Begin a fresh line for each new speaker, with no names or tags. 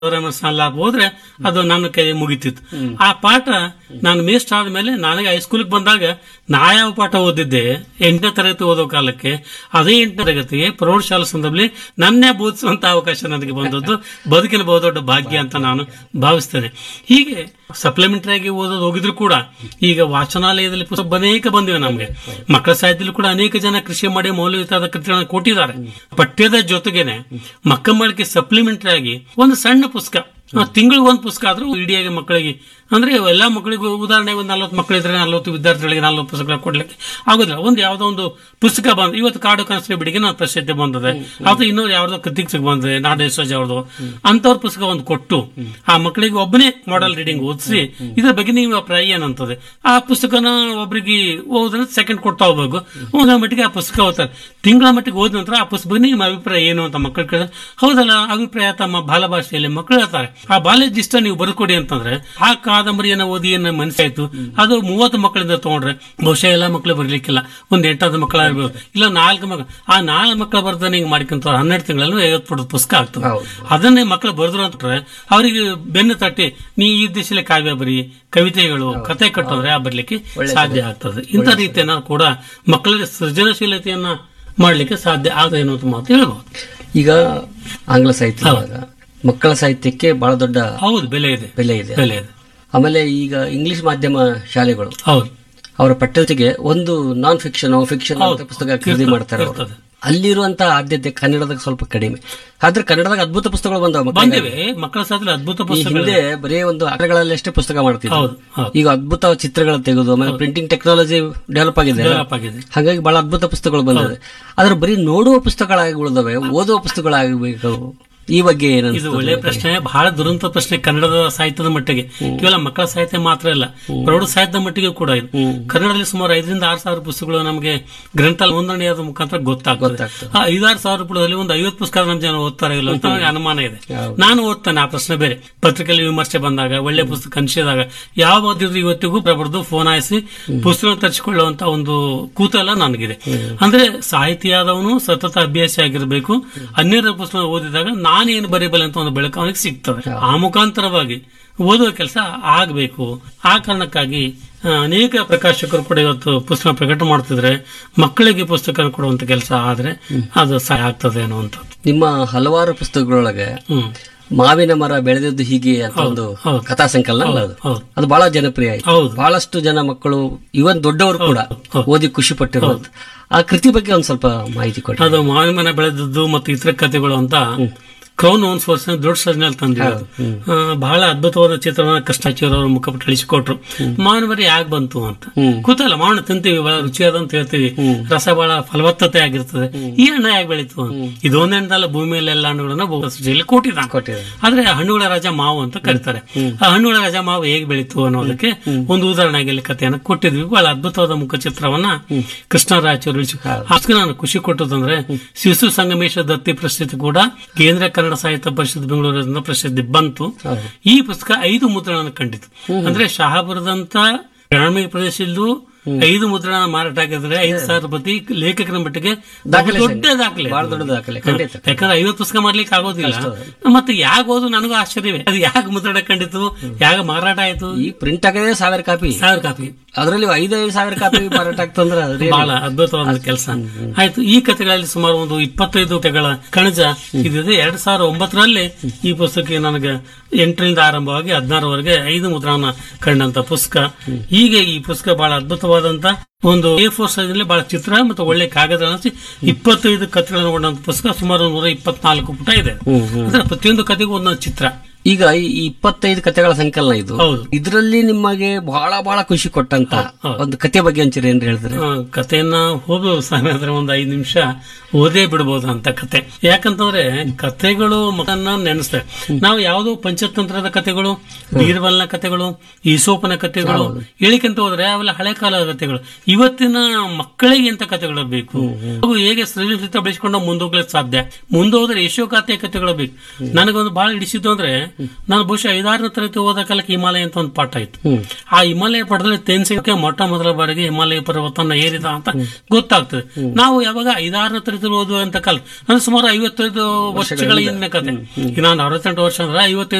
ಸಾಲ ಹೋದ್ರೆ ಅದು ನನ್ನ ಕೈ ಮುಗಿತಿತ್ತು ಆ ಪಾಠ ನಾನು ಮೇಸ್ಟ್ ಆದ್ಮೇಲೆ ನನಗೆ ಹೈಸ್ಕೂಲ್ಗೆ ಬಂದಾಗ ನಾ ಯಾವ ಪಾಠ ಓದಿದ್ದೆ ಎಂಟನೇ ತರಗತಿ ಓದೋ ಕಾಲಕ್ಕೆ ಅದೇ ಎಂಟನೇ ತರಗತಿಗೆ ಪ್ರೌಢಶಾಲಾ ಸಂದರ್ಭದಲ್ಲಿ ನನ್ನೇ ಬೋಧಿಸುವಂತ ಅವಕಾಶ ನನಗೆ ಬಂದದ್ದು ಬದುಕಿನ ಬಹುದೊಡ್ಡ ಭಾಗ್ಯ ಅಂತ ನಾನು ಭಾವಿಸ್ತೇನೆ ಹೀಗೆ ಸಪ್ಲಿಮೆಂಟರಿ ಆಗಿ ಓದೋದು ಹೋಗಿದ್ರು ಕೂಡ ಈಗ ವಾಚನಾಲಯದಲ್ಲಿ ಪುಸ್ತಕ ಅನೇಕ ಬಂದಿವೆ ನಮಗೆ ಮಕ್ಕಳ ಸಾಹಿತ್ಯದಲ್ಲಿ ಕೂಡ ಅನೇಕ ಜನ ಕೃಷಿ ಮಾಡಿ ಮೌಲ್ಯಯುತವಾದ ಕೃತಿಗಳನ್ನು ಕೊಟ್ಟಿದ್ದಾರೆ ಪಠ್ಯದ ಜೊತೆಗೇನೆ ಮಕ್ಕಳ ಮಳಿಗೆ ಸಪ್ಲಿಮೆಂಟರಿ ಆಗಿ ಒಂದು ಸಣ್ಣ ಪುಸ್ತಕ ತಿಂಗಳಿಗೆ ಒಂದು ಪುಸ್ತಕ ಆದ್ರೂ ಇಡಿಯಾಗಿ ಮಕ್ಕಳಿಗೆ ಅಂದ್ರೆ ಎಲ್ಲಾ ಮಕ್ಕಳಿಗೂ ಉದಾಹರಣೆಗೆ ಒಂದು ನಲ್ವತ್ತು ಮಕ್ಕಳಿದ್ರೆ ನಲ್ವತ್ತು ವಿದ್ಯಾರ್ಥಿಗಳಿಗೆ ನಲ್ವತ್ತು ಪುಸ್ತಕ ಕೊಡ್ಲಿಕ್ಕೆ ಆಗೋದಿಲ್ಲ ಒಂದು ಯಾವ್ದೋ ಒಂದು ಪುಸ್ತಕ ಬಂದ ಇವತ್ತು ಕಾಡು ಕನಸು ಬಿಡಿಗೆ ನಾನು ಪ್ರಸಿದ್ಧಿ ಬಂದಿದೆ ಅಥವಾ ಇನ್ನೊಂದು ಯಾವ್ದೋ ಕೃತಿಕ್ ಬಂದಿದೆ ನಾಡೇಶ್ವಜ್ ಅವ್ರದ್ದು ಅಂತವ್ರ ಪುಸ್ತಕ ಒಂದು ಕೊಟ್ಟು ಆ ಮಕ್ಕಳಿಗೆ ಒಬ್ಬನೇ ಮಾಡೆಲ್ ರೀಡಿಂಗ್ ಓದಿಸಿ ಇದ್ರ ಬಗ್ಗೆ ನೀವು ಅಭಿಪ್ರಾಯ ಏನಂತದೆ ಆ ಪುಸ್ತಕನ ಒಬ್ಬರಿಗೆ ಓದಿದ್ರೆ ಸೆಕೆಂಡ್ ಕೊಡ್ತಾ ಹೋಗ್ಬೇಕು ಒಂದ್ರ ಮಟ್ಟಿಗೆ ಆ ಪುಸ್ತಕ ಓದ್ತಾರೆ ತಿಂಗಳ ಮಟ್ಟಿಗೆ ಓದಿದ ನಂತರ ಆ ಪುಸ್ತಕ ಬಗ್ಗೆ ನಿಮ್ಮ ಅಭಿಪ್ರಾಯ ಏನು ಅಂತ ಮಕ್ಕಳು ಕೇಳಿದ್ರೆ ಹೌದಲ್ಲ ಅಭಿಪ್ರಾಯ ತಮ್ಮ ಬಾಲ ಭಾಷೆಯಲ್ಲಿ ಮಕ್ಕಳು ಹೇಳ್ತಾರೆ ಆ ಬಾಲ್ಯದಿಷ್ಟ ನೀವು ಬರ್ಕೊಡಿ ಅಂತಂದ್ರೆ ಆ ಕಾದಂಬರಿಯನ್ನ ಓದಿ ಏನ ಮನಸ್ಸಾಯ್ತು ಅದು ಮೂವತ್ತು ಮಕ್ಕಳಿಂದ ತಗೊಂಡ್ರೆ ಬಹುಶಃ ಎಲ್ಲಾ ಮಕ್ಕಳು ಬರ್ಲಿಕ್ಕಿಲ್ಲ ಒಂದ್ ಎಂಟಾದ ಮಕ್ಕಳಾಗಿರ್ಬೋದು ಇಲ್ಲ ನಾಲ್ಕು ಮಕ್ಕಳು ಆ ನಾಲ್ಕು ಮಕ್ಕಳು ಬರ್ದಾನೆ ಹಿಂಗ್ ಮಾಡ್ಕೊಂತ ಹನ್ನೆರಡು ತಿಂಗಳಲ್ಲಿ ಐವತ್ತು ಪುಟದ ಪುಸ್ತಕ ಆಗ್ತದೆ ಅದನ್ನೇ ಮಕ್ಕಳು ಬರೆದ್ರು ಅಂತಂದ್ರೆ ಅವರಿಗೆ ಬೆನ್ನು ತಟ್ಟಿ ನೀ ಈ ದಿಶೆಯಲ್ಲಿ ಕಾವ್ಯ ಬರಿ ಕವಿತೆಗಳು ಕತೆ ಕಟ್ಟೋದ್ರೆ ಆ ಬರ್ಲಿಕ್ಕೆ ಸಾಧ್ಯ ಆಗ್ತದೆ ಇಂಥ ರೀತಿಯನ್ನ ಕೂಡ ಮಕ್ಕಳಿಗೆ ಸೃಜನಶೀಲತೆಯನ್ನ ಮಾಡ್ಲಿಕ್ಕೆ ಸಾಧ್ಯ ಆಗದೇನು ಅಂತ ಮಾತು ಹೇಳ್ಬೋದು
ಈಗ ಆಂಗ್ಲ ಸಾಹಿತ್ಯ ಒಳಗ ಮಕ್ಕಳ ಸಾಹಿತ್ಯಕ್ಕೆ ಬಹಳ ದೊಡ್ಡ
ಹೌದು ಬೆಲೆ ಇದೆ
ಬೆಲೆ ಇದೆ
ಬೆಲೆ ಇದೆ
ಆಮೇಲೆ ಈಗ ಇಂಗ್ಲಿಷ್ ಮಾಧ್ಯಮ ಶಾಲೆಗಳು
ಹೌದು
ಅವರ ಪಠ್ಯತೆಗೆ ಒಂದು ನಾನ್ ಫಿಕ್ಷನ್ ಫಿಕ್ಷನ್ ಅಂತ ಪುಸ್ತಕ ಖರೀದಿ ಮಾಡ್ತಾರೆ ಅವರು
ಇರ್ತದೆ.
ಅಲ್ಲಿರುವಂತ ಆದ್ಯತೆ ಕನ್ನಡದಾಗ ಸ್ವಲ್ಪ ಕಡಿಮೆ ಆದ್ರೆ ಕನ್ನಡದಾಗ ಅದ್ಭುತ ಪುಸ್ತಕಗಳು ಬಂದವ ಮಕ್ಕಳಿಗೆ.
ಬಂದಿವೆ ಮಕ್ಕಳ ಸಾಧ್ಯ ಅದ್ಭುತ
ಈ
ಪುಸ್ತಕ
ಹಿಂದೆ ಬರೀ ಒಂದು ಆಟಗಳಲ್ಲಿ ಅಷ್ಟೇ ಪುಸ್ತಕ ಮಾಡ್ತಿದ್ರು
ಹೌದು ಹೌದು
ಈಗ ಅದ್ಭುತ ಚಿತ್ರಗಳು ತೆಗೆದು ಆಮೇಲೆ ಪ್ರಿಂಟಿಂಗ್ ಟೆಕ್ನಾಲಜಿ ಡೆವಲಪ್ ಆಗಿದೆ
ಡೆವಲಪ್ ಆಗಿದೆ
ಹಾಗಾಗಿ ಬಹಳ ಅದ್ಭುತ ಪುಸ್ತಕಗಳು ಬಂದಿದೆ ಆದ್ರೆ ಬರೀ ನೋಡುವ ಪುಸ್ತಕಗಳಾಗಿ ಉಳಿದವೆ ಓದುವ ಪುಸ್ತಕಗಳಾಗಬೇಕು ಈ ಬಗ್ಗೆ
ಇದು
ಏನನ್ಸುತ್ತೆ
ಒಳ್ಳೆಯ ಪ್ರಶ್ನೆ ಬಹಳ ದುರಂತ ಪ್ರಶ್ನೆ ಕನ್ನಡದ ಸಾಹಿತ್ಯದ ಮಟ್ಟಿಗೆ ಕೇವಲ ಮಕ್ಕಳ ಸಾಹಿತ್ಯ ಮಾತ್ರ ಅಲ್ಲ ಪ್ರೌಢ ಸಾಹಿತ್ಯದ ಮಟ್ಟಿಗೆ ಕೂಡ ಇದು ಕನ್ನಡದಲ್ಲಿ ಸುಮಾರು ಐದರಿಂದ ಆರು ಸಾವಿರ ಪುಸ್ತಕಗಳು ನಮಗೆ ಗ್ರಂಥಾಲಯ ನೋಂದಣಿಯಾದ ಮುಖಾಂತರ ಗೊತ್ತಾಗ್ತದೆ
ಗೊತ್ತಾಗ್ತದೆ.
ಆ ಐದಾರು ಸಾವಿರ ರೂಪಾಯಿದಲ್ಲಿ ಒಂದು ಐವತ್ತು ಪುಸ್ತಕ ನಮ್ಮ ಜನ ಓದ್ತಾರೆ ಇಲ್ಲ ಅಂತ ನನಗೆ ಅನುಮಾನ ಇದೆ ನಾನು ಓದ್ತಾನೆ ಆ ಪ್ರಶ್ನೆ ಬೇರೆ ಪತ್ರಿಕೆಯಲ್ಲಿ ವಿಮರ್ಶೆ ಬಂದಾಗ ಒಳ್ಳೆ ಪುಸ್ತಕ ಅನಿಸಿದಾಗ ಯಾವ ಓದಿದ್ರು ಇವತ್ತಿಗೂ ಪ್ರಬರ್ದು ಫೋನ್ ಹಾಯಿಸಿ ಪುಸ್ತಕ ತರಿಸಿಕೊಳ್ಳುವಂತ ಒಂದು ಕೂತಲ ನನಗಿದೆ ಅಂದ್ರೆ ಸಾಹಿತಿಯಾದವನು ಸತತ ಅಭ್ಯಾಸಿ ಆಗಿರಬೇಕು ಅನ್ಯರ ಪುಸ್ತಕ ಓದಿದಾಗ ನಾನೇನು ಬರೀಬಲ್ಲ ಅಂತ ಒಂದು ಬೆಳಕು ಅವನಿಗೆ ಸಿಗ್ತದೆ ಆ ಮುಖಾಂತರವಾಗಿ ಓದುವ ಕೆಲಸ ಆಗಬೇಕು ಆ ಕಾರಣಕ್ಕಾಗಿ ಆ, ಅನೇಕ ಪ್ರಕಾಶಕರು ಕೂಡ ಇವತ್ತು ಪುಸ್ತಕ ಪ್ರಕಟ ಮಾಡ್ತಿದ್ರೆ ಮಕ್ಕಳಿಗೆ ಪುಸ್ತಕ ಕೊಡುವಂತ ಕೆಲಸ ಆದ್ರೆ ಅದು ಸಹಾಯ ಆಗ್ತದೆ ಅನ್ನುವಂಥದ್ದು
ನಿಮ್ಮ ಹಲವಾರು ಪುಸ್ತಕಗಳೊಳಗೆ
ಹ್ಮ್
ಮಾವಿನ ಮರ ಬೆಳೆದದ್ದು ಹೀಗೆ ಅಂತ ಒಂದು
ಹೌದು.
ಕಥಾ ಸಂಕಲನ ಅಲ್ಲ ಅದು
ಹೌದು
ಅದು ಬಹಳ ಜನಪ್ರಿಯ ಆಯ್ತು
ಹೌದು
ಬಹಳಷ್ಟು ಜನ ಮಕ್ಕಳು ಇವನ್ ದೊಡ್ಡವರು ಕೂಡ
ಹೌದು.
ಓದಿ ಖುಷಿ ಪಟ್ಟಿರುವಂತ ಆ ಕೃತಿ ಬಗ್ಗೆ ಒಂದ್ ಸ್ವಲ್ಪ ಮಾಹಿತಿ ಕೊಡಿ
ಅದು ಮಾವಿನ ಮನೆ ಬೆಳೆದದ್ದು ಮತ್ತು ಇತರ ಕಥೆಗಳು ಅಂತ ಕ್ರೌನ್ ಓನ್ಸ್ ವರ್ಷ ದೊಡ್ಡ ಸರ್ಜನಲ್ಲಿ ತಂದಿರೋದು ಆ, ಬಹಳ ಅದ್ಭುತವಾದ ಚಿತ್ರವನ್ನ ಕೃಷ್ಣಾಚಾರ್ಯ ಅವರು ಮುಖಪಟ್ಟು ಇಳಿಸಿಕೊಟ್ರು ಮಾವಿನ ಮರಿ ಯಾಕೆ ಬಂತು ಅಂತ ಕೂತಲ್ಲ ಮಾವಿನ ತಿಂತೀವಿ ಬಹಳ ರುಚಿಯಾದ ಅಂತ ಹೇಳ್ತೀವಿ ರಸ ಬಹಳ ಫಲವತ್ತತೆ ಆಗಿರ್ತದೆ ಈ ಹಣ್ಣು ಯಾಕೆ ಬೆಳೀತು ಅಂತ ಇದೊಂದೇ ಹಣ್ಣಲ್ಲ ಭೂಮಿಯಲ್ಲಿ ಎಲ್ಲ ಹಣ್ಣುಗಳನ್ನ ಬಹುಸೃಷ್ಟಿಯಲ್ಲಿ ಕೊಟ್ಟಿದ್ದಾನೆ
ಕೊಟ್ಟಿದ್ದಾರೆ
ಆದ್ರೆ ಹಣ್ಣುಗಳ ರಾಜ ಮಾವು ಅಂತ ಕರೀತಾರೆ ಆ ಹಣ್ಣುಗಳ ರಾಜ ಮಾವು ಹೇಗೆ ಬೆಳೀತು ಅನ್ನೋದಕ್ಕೆ ಒಂದು ಉದಾಹರಣೆಗೆ ಇಲ್ಲಿ ಕಥೆಯನ್ನು ಕೊಟ್ಟಿದ್ವಿ ಬಹಳ ಅದ್ಭುತವಾದ ಮುಖಚಿತ್ರವನ್ನ ಕೃಷ್ಣರಾಜರು ಇಳಿಸಿ ಅದಕ್ಕೆ ನಾನು ಖುಷಿ ಕೊಟ್ಟದಂದ್ರೆ ಶಿಶು ಸಂಗಮೇಶ ದತ್ತಿ ಪ್ರಶಸ್ತಿ ಕೂಡ ಕೇಂದ್ರ ಕನ್ನಡ ಸಾಹಿತ್ಯ ಪರಿಷತ್ ಬೆಂಗಳೂರಿನಿಂದ ಪ್ರಸಿದ್ಧಿ ಬಂತು ಈ ಪುಸ್ತಕ ಐದು ಮುದ್ರಣ ಕಂಡಿತು ಅಂದ್ರೆ ಶಹಾಪುರದಂತ ಗ್ರಾಮೀಣ ಪ್ರದೇಶದಲ್ಲೂ ಐದು ಮುದ್ರಣ ಮಾರಾಟ ಆಗಿದ್ರೆ ಐದು ಸಾವಿರ ಪ್ರತಿ ಲೇಖಕರ ಮಟ್ಟಿಗೆ
ದಾಖಲೆ
ದೊಡ್ಡ ದಾಖಲೆ
ಬಹಳ ದೊಡ್ಡ ದಾಖಲೆ ಖಂಡಿತ
ಯಾಕಂದ್ರೆ ಐವತ್ತು ಪುಸ್ತಕ ಮಾಡ್ಲಿಕ್ಕೆ ಆಗೋದಿಲ್ಲ ಮತ್ತೆ ಯಾಕೆ ಓದು ನನಗೂ ಆಶ್ಚರ್ಯವೇ ಅದು ಯಾಕೆ ಮುದ್ರಣ ಕಂಡಿತು ಯಾಕೆ ಮಾರಾಟ ಆಯ್ತು
ಈ ಪ್ರಿಂಟ್ ಆಗದೆ ಸಾವಿರ ಕಾಪಿ
ಸಾವಿರ ಕಾಪಿ
ಅದರಲ್ಲಿ ಐದೈದು ಸಾವಿರ ಕಾಪಿ ಮಾರಾಟ ಆಗ್ತಂದ್ರೆ ಅದೇ
ಬಹಳ ಅದ್ಭುತವಾದ ಕೆಲಸ ಆಯ್ತು ಈ ಕಥೆಗಳಲ್ಲಿ ಸುಮಾರು ಒಂದು ಇಪ್ಪತ್ತೈದು ಕಥೆಗಳ ಕಣಜ ಇದಿದೆ ಎರಡ್ ಸಾವಿರದ ಒಂಬತ್ತರಲ್ಲಿ ಈ ಪುಸ್ತಕ ನನಗೆ ಎಂಟರಿಂದ ಆರಂಭವಾಗಿ ಹದಿನಾರವರೆಗೆ ಐದು ಮುದ್ರಣ ಕಂಡಂತ ಪುಸ್ತಕ ಹೀಗೆ ಈ ಪುಸ್ತಕ ಬಹಳ ಅದ್ಭುತವಾದಂತ ಒಂದು ಎ ಫೋರ್ ಸೈಜ್ ನಲ್ಲಿ ಬಹಳ ಚಿತ್ರ ಮತ್ತು ಒಳ್ಳೆ ಕಾಗದ ಅನಿಸಿ ಇಪ್ಪತ್ತೈದು ಕಥೆಗಳನ್ನು ಕೊಂಡಂತ ಪುಸ್ತಕ ಸುಮಾರು ನೂರ ಇಪ್ಪತ್ನಾಲ್ಕು ಪುಟ ಇದೆ ಅಂದ್ರೆ ಪ್ರತಿಯೊಂದು ಕಥೆಗೂ ಒಂದೊಂದು ಚಿತ್ರ
ಈಗ ಈ ಈ ಇಪ್ಪತ್ತೈದು ಕಥೆಗಳ ಸಂಕಲನ ಇದು
ಹೌದು.
ಇದರಲ್ಲಿ ನಿಮಗೆ ಬಹಳ ಬಹಳ ಖುಷಿ ಕೊಟ್ಟಂತ ಒಂದು ಕತೆ ಬಗ್ಗೆ ಒಂಚೂರು ಏನ್ ಹೇಳಿದ್ರೆ
ಆ, ಕಥೆಯನ್ನ ಹೋಗ್ಬೋದು ಸ್ವಾಮಿ ಆದ್ರೆ ಒಂದು ಐದು ನಿಮಿಷ ಓದೇ ಬಿಡಬಹುದು ಅಂತ ಕತೆ ಯಾಕಂತಂದ್ರೆ ಕಥೆಗಳು ಮಗನ್ನ ನೆನೆಸ್ತವೆ ನಾವು ಯಾವುದೋ ಪಂಚತಂತ್ರದ ಕಥೆಗಳು ಬೀರ್ಬಲ್ನ ಕಥೆಗಳು ಈಸೋಪನ ಕಥೆಗಳು ಹೇಳಿಕಂತ ಹೋದ್ರೆ ಅವೆಲ್ಲ ಹಳೆ ಕಾಲದ ಕಥೆಗಳು ಇವತ್ತಿನ ಮಕ್ಕಳಿಗೆ ಎಂತ ಕಥೆಗಳು ಬೇಕು ಅವು ಹೇಗೆ ಸೃಜನಶೀಲತೆ ಬೆಳೆಸ್ಕೊಂಡು ಮುಂದೋಗ್ಲಿಕ್ಕೆ ಸಾಧ್ಯ ಮುಂದೋದ್ರೆ ಯಶೋಗಾಥೆಯ ಕಥೆಗಳು ಬೇಕು ನನಗೊಂದು ಬಹಳ ಹಿಡಿಸಿದ್ದು ಅಂದ್ರೆ ನಾನು ಬಹುಶಃ ಐದಾರನೇ ತರಗತಿ ಓದೋ ಕಾಲಕ್ಕೆ ಹಿಮಾಲಯ ಅಂತ ಒಂದು ಪಾಠ ಇತ್ತು ಆ ಹಿಮಾಲಯ ಪಾಠದಲ್ಲಿ ತೆನ್ಸಿಗೆ ಮೊಟ್ಟ ಮೊದಲ ಬಾರಿಗೆ ಹಿಮಾಲಯ ಪರ್ವತನ ಏರಿದ ಅಂತ ಗೊತ್ತಾಗ್ತದೆ ನಾವು ಯಾವಾಗ ಐದಾರನೇ ತರಗತಿ ಓದುವಂತ ಕಾಲ ಅಂದ್ರೆ ಸುಮಾರು ಐವತ್ತೈದು ವರ್ಷಗಳ ಹಿಂದಿನ ಕತೆ ಈಗ ನಾನು ಅರವತ್ತೆಂಟು ವರ್ಷ ಅಂದ್ರೆ ಐವತ್ತೈದು